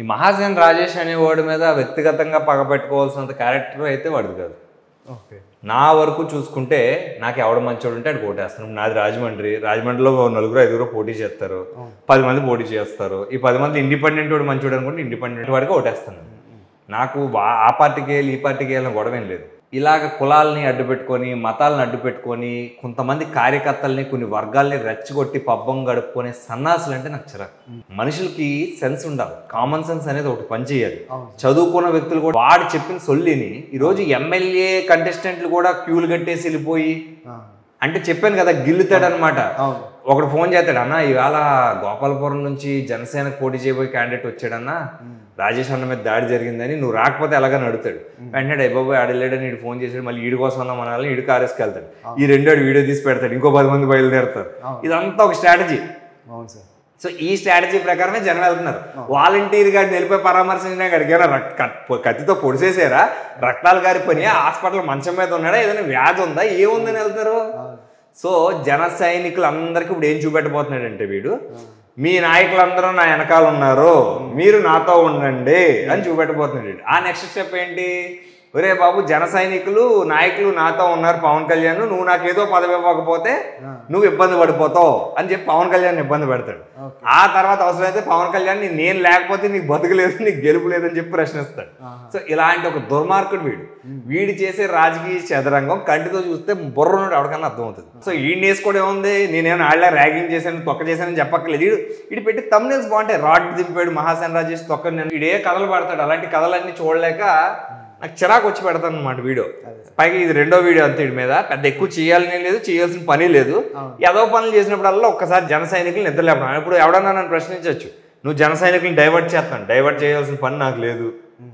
ఈ మహాసేన్ రాజేష్ అనే వాడి మీద వ్యక్తిగతంగా పగ పెట్టుకోవాల్సినంత క్యారెక్టర్ అయితే వాడిది కాదు ఓకే నా వరకు చూసుకుంటే నాకు ఎవడ మంచోడు ఉంటే అది కోటేస్తాను నాది రాజమండ్రి రాజమండ్రిలో ఓ నలుగురు ఐదుగురు పోటీ చేస్తారు పది మంది పోటీ చేస్తారు ఈ పది మంది ఇండిపెండెంట్ వాడు మంచోడు అనుకుంటే ఇండిపెండెంట్ వాడికి ఓటేస్తాను నాకు వా- ఆ పార్టీకి వెళ్ళి ఈ పార్టీకి వెళ్ళిన గొడవ ఏం లేదు ఇలాగ కులాలని అడ్డు పెట్టుకొని మతాలను అడ్డు పెట్టుకొని కొంతమంది కార్యకర్తల్ని కొన్ని వర్గాల్ని రెచ్చగొట్టి పబ్బం గడుపుకునే సన్నాసులు అంటే నాకు చిరాకు మనుషులకి సెన్స్ ఉండాలి కామన్ సెన్స్ అనేది ఒకటి పనిచేయాలి అవును. చదువుకున్న వ్యక్తులు కూడా వాడు చెప్పిన సొల్లిని ఈరోజు ఎమ్మెల్యే కంటెస్టెంట్లు కూడా క్యూలు కట్టేసి వెళ్ళిపోయి ఆ, అంటే చెప్పాను కదా గిల్లుతాడనమాట అవును ఒకడు ఫోన్ చేస్తాడు అన్న ఇవాళ గోపాలపురం నుంచి జనసేనకు పోటీ చేయబోయే క్యాండిడేట్ వచ్చాడన్నా రాజేష్ అన్న మీద దాడి జరిగిందని నువ్వు రాకపోతే ఎలాగని అడుగుతాడు వెంటనే అయిపోయి ఆడలేడని వీడు ఫోన్ చేసాడు మళ్ళీ ఈడి కోసం అన్న మనల్ని ఈడు కారేసుకు వెళ్తాడు ఈ రెండో వీడియో తీసి పెడతాడు ఇంకో పది మంది బయలుదేరుతారు అవును. ఇదంతా ఒక స్ట్రాటజీ అవును సార్ సో ఈ స్ట్రాటజీ ప్రకారమే జనం వెళ్తున్నారు వాలంటీర్ గారిని వెళ్ళిపోయి పరామర్శించిన అడిగారా కత్తితో పొడిసేసారా రక్తాలు గారిపోయి హాస్పిటల్ మంచం మీద ఉన్నాడా ఏదైనా వ్యాధి ఉందా ఏముందని వెళ్తారు సో జన సైనికులు అందరికీ ఇప్పుడు ఏం చూపెట్టబోతున్నాడంటే వీడు మీ నాయకులందరూ నా వెనకాల ఉన్నారు మీరు నాతో ఉండండి అని చూపెట్టబోతున్నాడు వీడు. ఆ నెక్స్ట్ స్టెప్ ఏంటి ఒరే బాబు జన సైనికులు నాయకులు నాతో ఉన్నారు పవన్ కళ్యాణ్ నువ్వు నాకు ఏదో పదవి ఇవ్వకపోతే నువ్వు ఇబ్బంది పడిపోతావు అని చెప్పి పవన్ కళ్యాణ్ ఇబ్బంది పెడతాడు ఓకే ఆ తర్వాత అవసరమైతే పవన్ కళ్యాణ్ ని నేను లేకపోతే నీకు బతుకు లేదు నీకు గెలుపు లేదని చెప్పి ప్రశ్నిస్తాడు సో ఇలాంటి ఒక దుర్మార్గుడు వీడు వీడు చేసే రాజకీయ చదరంగం కంటితో చూస్తే బుర్ర నుండి ఎవరికన్నా అర్థమవుతుంది సో వీడిని వేసుకోవడం ఏముంది నేనేమో ఆళ్ళ ర్యాగింగ్ చేశాను తొక్క చేశానని చెప్పక్కర్లేదు వీడు వీడు పెట్టి తమ్నేల్స్ బాగుంటాయి రాడ్ దింపాడు మహాసేన రాజేష్ తొక్క నేను వీడే కథలు పడతాడు అలాంటి కథలన్నీ చూడలేక నాకు చిరాకు వచ్చి పెడతాను అనమాట వీడియో పైగా ఇది రెండో వీడియో అంతే వీడి మీద పెద్ద ఎక్కువ చేయాలని లేదు చేయాల్సిన పని లేదు ఏదో పనులు చేసినప్పుడల్లా ఒక్కసారి జన సైనికులు నిద్ర లేపడం ఇప్పుడు ఎవడన్నా నన్ను ప్రశ్నించవచ్చు నువ్వు జన సైనికులను డైవర్ట్ చేస్తాను డైవర్ట్ చేయాల్సిన పని నాకు లేదు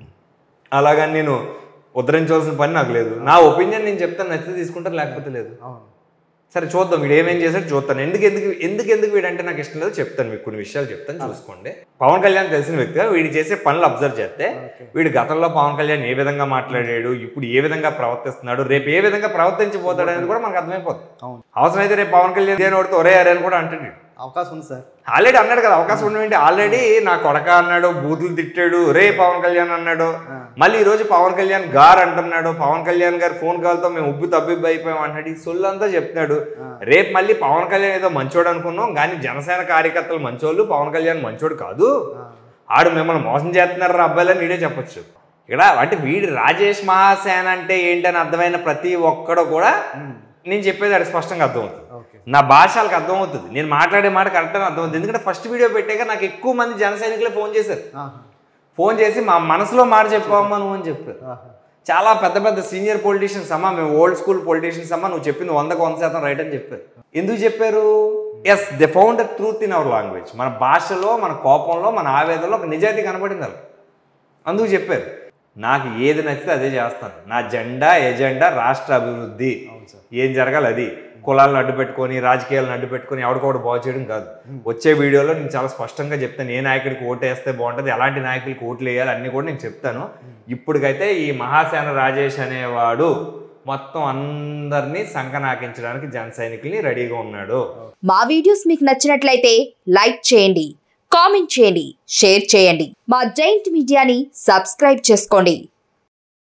అలాగని నేను ఉద్ధరించవలసిన పని నాకు లేదు నా ఒపీనియన్ నేను చెప్తాను నచ్చితే తీసుకుంటాను లేకపోతే లేదు అవును సరే చూద్దాం వీడు ఏమేం చేశాడు చూస్తాను ఎందుకు ఎందుకు ఎందుకు ఎందుకు వీడంటే నాకు ఇష్టం లేదు చెప్తాను మీకు కొన్ని విషయాలు చెప్తాను చూసుకోండి పవన్ కళ్యాణ్ తెలిసిన వ్యక్తిగా వీడు చేసే పనులు అబ్జర్వ్ చేస్తే ఓకే వీడు గతంలో పవన్ కళ్యాణ్ ఏ విధంగా మాట్లాడాడు ఇప్పుడు ఏ విధంగా ప్రవర్తిస్తున్నాడు రేపు ఏ విధంగా ప్రవర్తించబోతాడు అనేది కూడా మనకు అర్థమైపోతుంది అవును అవసరమైతే రేపు పవన్ కళ్యాణ్ దేని ఒకటి ఒరే అరే అని కూడా అంటాడు వీడు. అవకాశం ఉంది సార్ ఆల్రెడీ అన్నాడు కదా అవకాశం ఉండేంటి ఆల్రెడీ నా కొడక అన్నాడు బూతులు తిట్టాడు రే పవన్ కళ్యాణ్ అన్నాడు మళ్ళీ ఈ రోజు పవన్ కళ్యాణ్ గారు అంటున్నాడు పవన్ కళ్యాణ్ గారు ఫోన్ కాల్తో మేము ఉబ్బు తబ్బిబ్బు అయిపోయాం అంటాడు ఈ సొల్లు అంతా చెప్తున్నాడు రేపు మళ్ళీ పవన్ కళ్యాణ్ ఏదో మంచోడు అనుకున్నాం కానీ జనసేన కార్యకర్తలు మంచోళ్ళు పవన్ కళ్యాణ్ మంచోడు కాదు ఆడు మిమ్మల్ని మోసం చేస్తున్నారు రా అబ్బాయిలని నీడే చెప్పొచ్చు ఇక్కడ అంటే వీడు రాజేష్ మహాసేన అంటే ఏంటని అర్థమైన ప్రతి ఒక్కడు కూడా నేను చెప్పేది అది స్పష్టంగా అర్థమవుతుంది ఓకే నా భాష వాళ్ళకి అర్థమవుతుంది నేను మాట్లాడే మాట కరెక్ట్ అని అర్థమవుతుంది ఎందుకంటే ఫస్ట్ వీడియో పెట్టాక నాకు ఎక్కువ మంది జన సైనికులే ఫోన్ చేశారు ఫోన్ చేసి మా మనసులో మాట చెప్పమ్మా నువ్వు అని చెప్పారు చాలా పెద్ద పెద్ద సీనియర్ పొలిటీషియన్స్ అమ్మా మేము ఓల్డ్ స్కూల్ పొలిటీషియన్స్ అమ్మా నువ్వు చెప్పింది వందకు వంద శాతం రైట్ అని చెప్పారు ఎందుకు చెప్పారు yes they found the truth in our language మన భాషలో మన కోపంలో మన ఆవేదనలో ఒక నిజాయితీ కనబడింది వాళ్ళకి అందుకు చెప్పారు నాకు ఏది నచ్చితే అదే చేస్తాను నా జెండా ఎజెండా రాష్ట్ర అభివృద్ధి అవును సార్ ఏం జరగాలి అది కులాలను అడ్డు పెట్టుకొని రాజకీయాలను అడ్డు పెట్టుకొని ఎవరికొకటి బాగు చేయడం కాదు వచ్చే వీడియోలో నేను చాలా స్పష్టంగా చెప్తాను ఏ నాయకుడికి ఓటు వేస్తే బాగుంటుంది ఎలాంటి నాయకుడికి ఓట్లు వేయాలి అన్ని కూడా నేను చెప్తాను ఇప్పటికైతే ఈ మహాసేన రాజేష్ అనేవాడు మొత్తం అందరినీ సంకనాకించడానికి జన సైనికుల్ని రెడీగా ఉన్నాడు మా వీడియోస్ మీకు నచ్చినట్లయితే లైక్ చేయండి కామెంట్ చేయండి షేర్ చేయండి మా జైంట్ మీడియాని సబ్స్క్రైబ్ చేసుకోండి